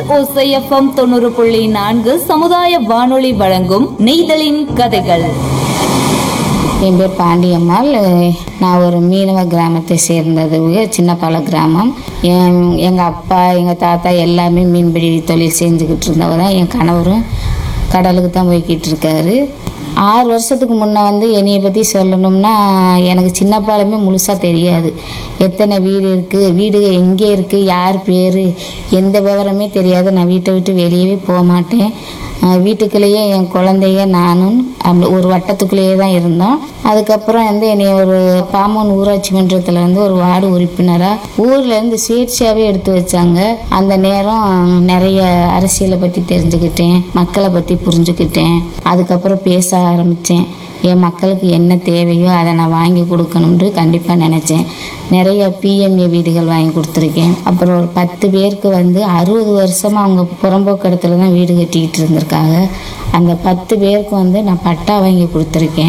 ஓசைஎஃப்எம் தொண்ணூறு புள்ளி நான்கு சமுதாய வானொலி வழங்கும் நெய்தலின் கதைகள் என் பேர் பாண்டியம்மாள் நான் ஒரு மீனவ கிராமத்தை சேர்ந்தது சின்னப்பால கிராமம் என் எங்கள் அப்பா எங்கள் தாத்தா எல்லாமே மீன்பிடி தொழில் செஞ்சுக்கிட்டு இருந்தவர் தான் என் கணவரும் கடலுக்கு தான் போய்கிட்டு இருக்காரு ஆறு வருஷத்துக்கு முன்னே வந்து என்னையை பற்றி சொல்லணும்னா எனக்கு சின்னப்பாலுமே முழுசாக தெரியாது எத்தனை வீடு இருக்குது வீடு எங்கே இருக்குது யார் பேர் எந்த விவரமே தெரியாது நான் வீட்டை விட்டு வெளியவே போக மாட்டேன் அஹ் வீட்டுக்குள்ளேயே என் குழந்தைய நானும் அந்த ஒரு வட்டத்துக்குள்ளேயே தான் இருந்தோம் அதுக்கப்புறம் வந்து என்னை ஒரு பாமன் ஊராட்சி மன்றத்தில் வந்து ஒரு வார்டு உறுப்பினராக ஊர்லேருந்து சுயேட்சையாகவே எடுத்து வச்சாங்க அந்த நேரம் நிறைய அரசியலை பற்றி தெரிஞ்சுக்கிட்டேன் மக்களை பற்றி புரிஞ்சுக்கிட்டேன் அதுக்கப்புறம் பேச ஆரம்பித்தேன் என் மக்களுக்கு என்ன தேவையோ அதை நான் வாங்கி கொடுக்கணும்னு கண்டிப்பாக நினச்சேன் நிறைய பிஎம்ஏ வீடுகள் வாங்கி கொடுத்துருக்கேன் அப்புறம் ஒரு பத்து பேருக்கு வந்து அறுபது வருஷமாக அவங்க புறம்போக்கு இடத்துல தான் வீடு கட்டிக்கிட்டு இருந்திருக்காங்க அந்த பத்து பேருக்கு வந்து நான் பட்டா வாங்கி கொடுத்துருக்கேன்